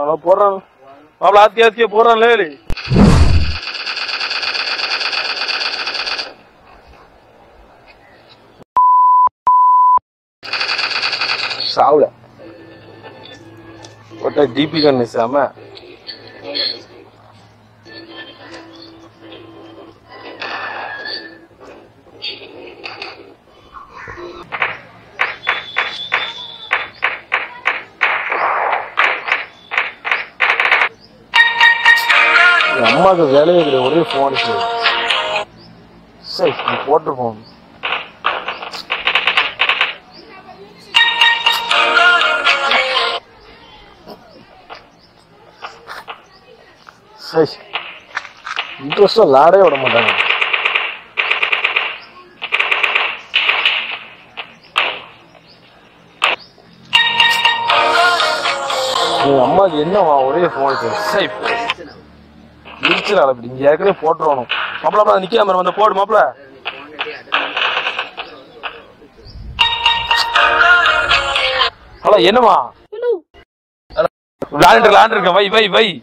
அவன் போடுறான் மாப்பிள ஆத்தி ஆத்தியா போடுறான்ல ஏழு சாவுல ஒட்ட டிபி கண்ணு சாம எங்க அம்மாவுக்கு வேலையே கிடையாது ஒரே போன் சரி நீ போட்டிருப்போம் சரி இன்ட்ரெஸ்டாக விளாடவே விட மாட்டாங்க எங்க அம்மாவுக்கு என்னவா ஒரே போன் சரி இருச்சுடா அப்படி இங்க ஏற்கனவே போட்டுருவானு மாப்பிள மாப்பிள நிக்காம வந்து போடு மாப்பிள ஹலோ என்னமா விளையாண்டு விளையாண்டு இருக்கேன் வை வை வை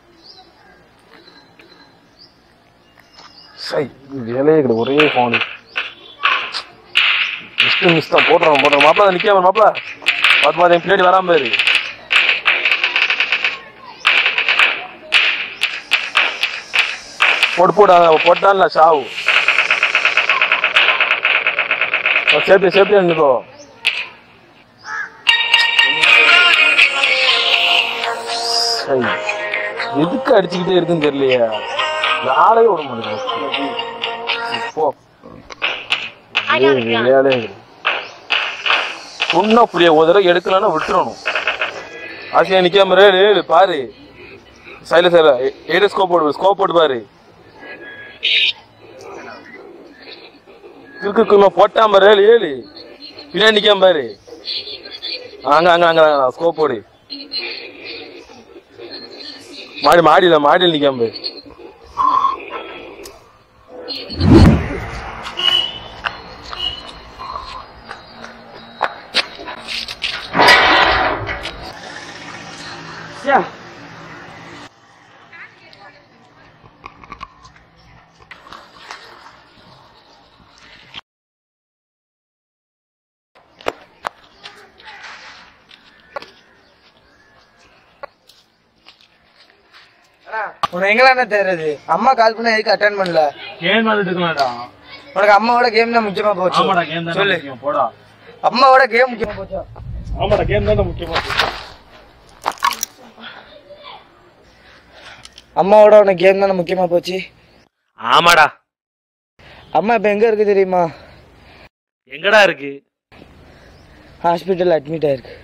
சை வேலையே கிடையாது ஒரே போனு மிஸ் மிஸ் தான் போட்டுறோம் போட்டுறோம் மாப்பிள நிக்காம மாப்பிள பார்த்து பார்த்து என் பின்னாடி வராம பாரு போட்டு போட்டு அவன் போட்டான்ல சாவு சேஃப்டி சேஃப்டி நினைக்கோ சரி எதுக்கு அடிச்சுக்கிட்டே இருக்குன்னு தெரியலையே நாளே விட மாட்டேங்குது போ வேலையே சொன்னா புளிய ஒரு தடவை எடுக்கலன்னா விட்டுறணும் ஆசையா நிக்காம ரேடு ஏடு பாரு சைல சைல ஏடு ஸ்கோப் போடு ஸ்கோப் போட்டு பாரு இருக்குமா போட்டாம ரேடு ஏழு பின்னாடி நிக்காம பாரு அங்க அங்க அங்க அங்க ஸ்கோப் போடு மாடி மாடியில மாடியில் நிக்காம பாரு உனக்கு எங்கெல்லாம் தெரியுது அம்மா கால் பண்ண எதுக்கு அட்டன் பண்ணல கேம் விளையாட்டு இருக்கலாம்டா உனக்கு அம்மாவோட கேம் தான் முக்கியமா போச்சு ஆமாடா கேம் தான் சொல்லு முக்கியம் போடா அம்மாவோட கேம் முக்கியமா போச்சா ஆமாடா கேம் தான் முக்கியமா அம்மாவோட உனக்கு கேம் தானே முக்கியமா போச்சு ஆமாடா அம்மா இப்ப எங்க இருக்கு தெரியுமா எங்கடா இருக்கு ஹாஸ்பிட்டல் அட்மிட் ஆயிருக்கு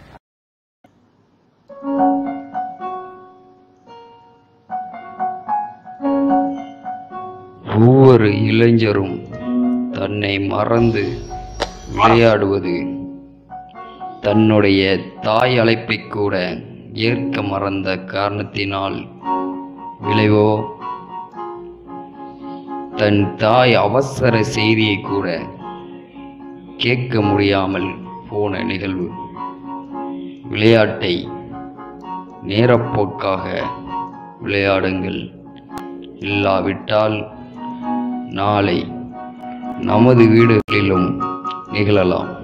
ஒவ்வொரு இளைஞரும் தன்னை மறந்து விளையாடுவது தன்னுடைய தாய் அழைப்பை கூட ஏற்க மறந்த காரணத்தினால் விளைவோ தன் தாய் அவசர செய்தியை கூட கேட்க முடியாமல் போன நிகழ்வு விளையாட்டை நேரப்போக்காக விளையாடுங்கள் இல்லாவிட்டால் நாளை நமது வீடுகளிலும் நிகழலாம்